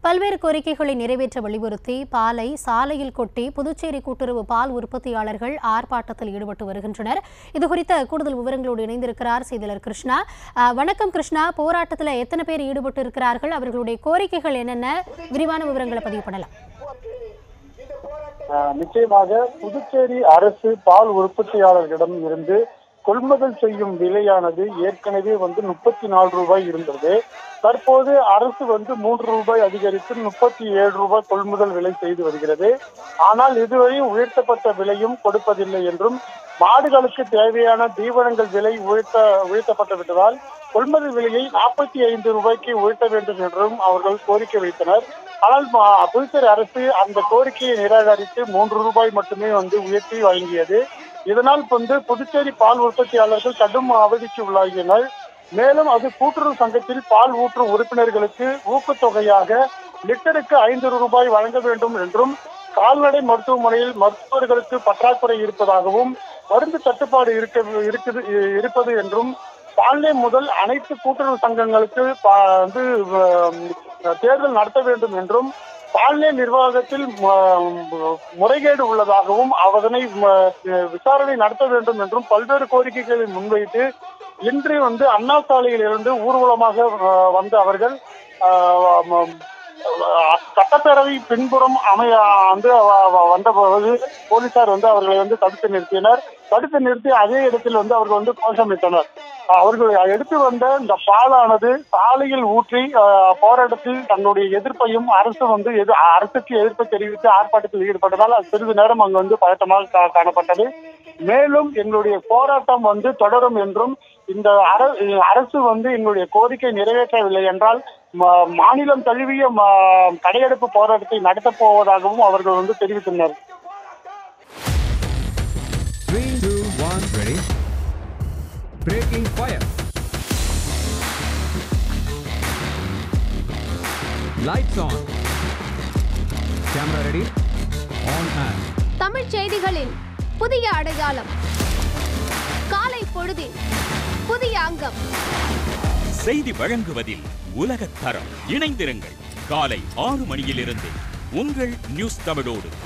பல்வேறு கோரிக்கைகளை நிறைவேற்ற வலியுறுத்தி பாலை சாலையில் கொட்டி புதுச்சேரி கூட்டுறவு பால் உற்பத்தியாளர்கள் ஆர்ப்பாட்டத்தில் ஈடுபட்டு வருகின்றனர் இது குறித்த கூடுதல் விவரங்களோடு இணைந்திருக்கிறார் செய்தியாளர் கிருஷ்ணா அஹ், வணக்கம் கிருஷ்ணா போராட்டத்தில் எத்தனை பேர் ஈடுபட்டு இருக்கிறார்கள் அவர்களுடைய கோரிக்கைகள் என்னென்ன விரிவான விவரங்களை பதிவு பண்ணலாம் ஆஹ் நிச்சயமாக புதுச்சேரி அரசு பால் உற்பத்தியாளர்களிடம் இருந்து கொள்முதல் செய்யும் விலையானது ஏற்கனவே வந்து முப்பத்தி நாலு ரூபாய் இருந்தது தற்போது அரசு வந்து மூன்று ரூபாய் அதிகரித்து முப்பத்தி ஏழு ரூபாய் கொள்முதல் விலை செய்து வருகிறது ஆனால் இதுவரை உயர்த்தப்பட்ட விலையும் கொடுப்பதில்லை என்றும் மாடுகளுக்கு தேவையான தீவனங்கள் விலை உயர்த்த உயர்த்தப்பட்டு விட்டதால் கொள்முதல் விலையை நாற்பத்தி ஐந்து ரூபாய்க்கு உயர்த்த வேண்டும் என்றும் அவர்கள் கோரிக்கை வைத்தனர் ஆனால் மா- புதுச்சேரி அரசு அந்த கோரிக்கையை நிராகரித்து மூன்று ரூபாய் மட்டுமே வந்து உயர்த்தி வழங்கியது இதனால் வந்து புதுச்சேரி பால் உற்பத்தியாளர்கள் கடும் அவதிக்கு உள்ளாகினர் மேலும் அது கூட்டுறவு சங்கத்தில் பால் ஊற்றும் உறுப்பினர்களுக்கு ஊக்கத்தொகையாக லிட்டருக்கு ஐந்து ரூபாய் வழங்க வேண்டும் என்றும் கால்நடை மருத்துவமனையில் மருத்துவர்களுக்கு பற்றாக்குறை இருப்பதாகவும் மருந்து தட்டுப்பாடு இருக்க இருக்குது இருப்பது என்றும் பால்லே முதல் அனைத்து கூட்டுறவு சங்கங்களுக்கு பா- வந்து ஆம், தேர்தல் நடத்த வேண்டும் என்றும் பால்லே நிர்வாகத்தில் ம- முறைகேடு உள்ளதாகவும் அதனை ம- விசாரணை நடத்த வேண்டும் என்றும் பல்வேறு கோரிக்கைகளை முன்வைத்து இன்று வந்து அண்ணா சாலையில் இருந்து ஊர்வலமாக அஹ், வந்த அவர்கள் அஹ், ம- அஹ், சட்டப்பேரவை பின்புறம் அமைய வந்து வ- வ- வந்தபோது போலீசார் வந்து அவர்களை வந்து தடுத்து நிறுத்தினர் தடுத்து நிறுத்தி அதே இடத்தில் வந்து அவர்கள் வந்து கோஷமிட்டனர் அவர்கள் எடுத்து வந்த இந்த பாலானது சாலையில் ஊற்றி அஹ், போராட்டத்தில் தன்னுடைய எதிர்ப்பையும் அரசு வந்து எது அரசுக்கு எதிர்ப்பு தெரிவித்து ஆர்ப்பாட்டத்தில் ஈடுபட்டதால் அது சிறிது நேரம் அங்கு வந்து பதட்டமாக கா- காணப்பட்டது மேலும் எங்களுடைய போராட்டம் வந்து தொடரும் என்றும் இந்த அர- அரசு வந்து எங்களுடைய கோரிக்கை நிறைவேற்றவில்லை என்றால் ம- மாநிலம் தழுவிய ம- கடையெடுப்பு போராட்டத்தை நடத்தப் போவதாகவும் அவர்கள் வந்து தெரிவித்தனர் Three, two, one, ready. Breaking fire. Lights on. Camera ready. On and. தமிழ்ச் செய்திகளின் புதிய அடையாளம் காலை பொழுதின் புதிய அங்கம் செய்தி வழங்குவதில் உலகத் தரம் இணைந்திருங்கள் காலை ஆறு மணியிலிருந்து உங்கள் நியூஸ் தமிழோடு